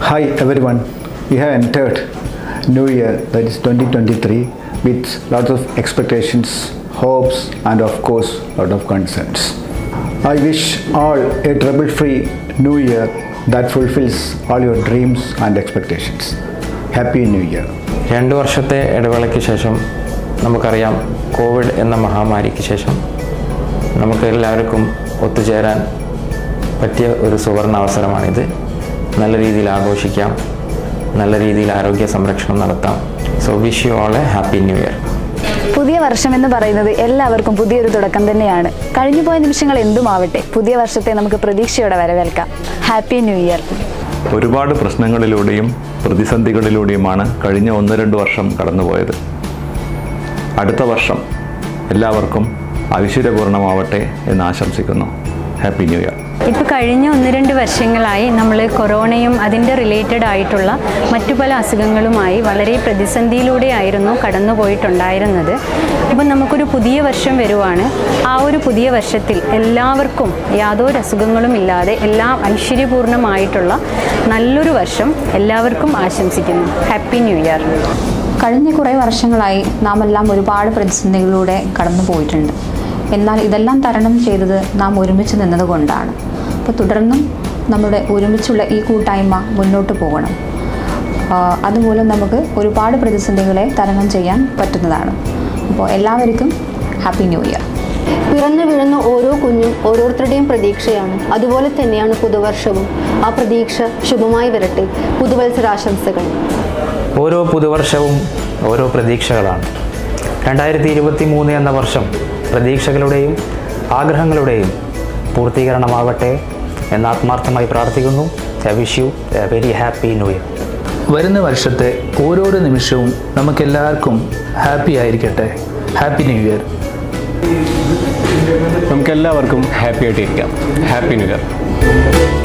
Hi everyone. We have entered New Year that is 2023 with lots of expectations, hopes, and of course, lot of concerns. I wish all a trouble-free New Year that fulfills all your dreams and expectations. Happy New Year. രണ്ട് വർഷത്തെ ഇടവേളയ്ക്ക് ശേഷം നമുക്കറിയാം Covid എന്ന മഹാമാരിക്ക് ശേഷം നമുക്ക് എല്ലാവർക്കും ഒത്തുചേരാൻ പറ്റിയ ഒരു സുവർണ അവസരമാണിത് നല്ല രീതിയിൽ ആഘോഷിക്കാം നല്ല രീതിയിൽ ആരോഗ്യ സംരക്ഷണം നടത്താം so wish you all a happy new year പുതിയ വർഷം എന്ന് പറയുന്നത് എല്ലാവർക്കും പുതിയൊരു തുടക്കം തന്നെയാണ് കഴിഞ്ഞുപോയ നിമിഷങ്ങൾ എന്തുമാവട്ടെ പുതിയ വർഷത്തെ നമുക്ക് പ്രതീക്ഷയോടെ വരവേൽക്കാം ഹാപ്പി ന്യൂ ഇയർ ഒരുപാട് പ്രശ്നങ്ങളിലൂടെയും പ്രതിസന്ധികളിലൂടെയുമാണ് കഴിഞ്ഞ ഒന്ന് രണ്ട് വർഷം കടന്നുപോയത് അടുത്ത വർഷം എല്ലാവർക്കും ഐശ്വര്യപൂർണ്ണമാവട്ടെ എന്ന് ആശംസിക്കുന്നു ഹാപ്പി ന്യൂ ഇയർ ഇപ്പോൾ കഴിഞ്ഞ ഒന്ന് രണ്ട് വർഷങ്ങളായി നമ്മൾ കൊറോണയും അതിൻ്റെ റിലേറ്റഡ് ആയിട്ടുള്ള മറ്റു പല അസുഖങ്ങളുമായി വളരെ പ്രതിസന്ധിയിലൂടെയായിരുന്നു കടന്നുപോയിട്ടുണ്ടായിരുന്നത് ഇപ്പം നമുക്കൊരു പുതിയ വർഷം വരുവാണ് ആ ഒരു പുതിയ വർഷത്തിൽ എല്ലാവർക്കും യാതൊരു അസുഖങ്ങളും ഇല്ലാതെ എല്ലാം ഐശ്വര്യപൂർണ്ണമായിട്ടുള്ള നല്ലൊരു വർഷം എല്ലാവർക്കും ആശംസിക്കുന്നു ഹാപ്പി ന്യൂ ഇയർ കഴിഞ്ഞ കുറേ വർഷങ്ങളായി നാം എല്ലാം ഒരുപാട് പ്രതിസന്ധികളിലൂടെ കടന്നു പോയിട്ടുണ്ട് എന്നാൽ ഇതെല്ലാം തരണം ചെയ്തത് നാം ഒരുമിച്ച് നിന്നതുകൊണ്ടാണ് അപ്പോൾ തുടർന്നും നമ്മുടെ ഒരുമിച്ചുള്ള ഈ കൂട്ടായ്മ മുന്നോട്ട് പോകണം ആ, അതുമൂലം നമുക്ക് ഒരുപാട് പ്രതിസന്ധികളെ തരണം ചെയ്യാൻ പറ്റുന്നതാണ് അപ്പോൾ എല്ലാവർക്കും ഹാപ്പി ന്യൂ ഇയർ പിറന്നു വീഴുന്ന ഓരോ കുഞ്ഞും ഓരോരുത്തരുടെയും പ്രതീക്ഷയാണ് അതുപോലെ തന്നെയാണ് പുതുവർഷവും ആ പ്രതീക്ഷ ശുഭമായി വരട്ടെ പുതുവത്സരാശംസകൾ ഓരോ പുതുവർഷവും ഓരോ പ്രതീക്ഷകളാണ് രണ്ടായിരത്തി ഇരുപത്തി മൂന്ന് എന്ന വർഷം പ്രതീക്ഷകളുടെയും ആഗ്രഹങ്ങളുടെയും പൂർത്തീകരണമാവട്ടെ എന്ന് ആത്മാർത്ഥമായി പ്രാർത്ഥിക്കുന്നു I wish you a very happy new year വരുന്ന വർഷത്തെ ഓരോരോ നിമിഷവും നമുക്കെല്ലാവർക്കും ഹാപ്പി ആയിരിക്കട്ടെ ഹാപ്പി ന്യൂ ഇയർ നമുക്കെല്ലാവർക്കും ഹാപ്പി ആയിട്ടിരിക്കാം ഹാപ്പി ന്യൂ ഇയർ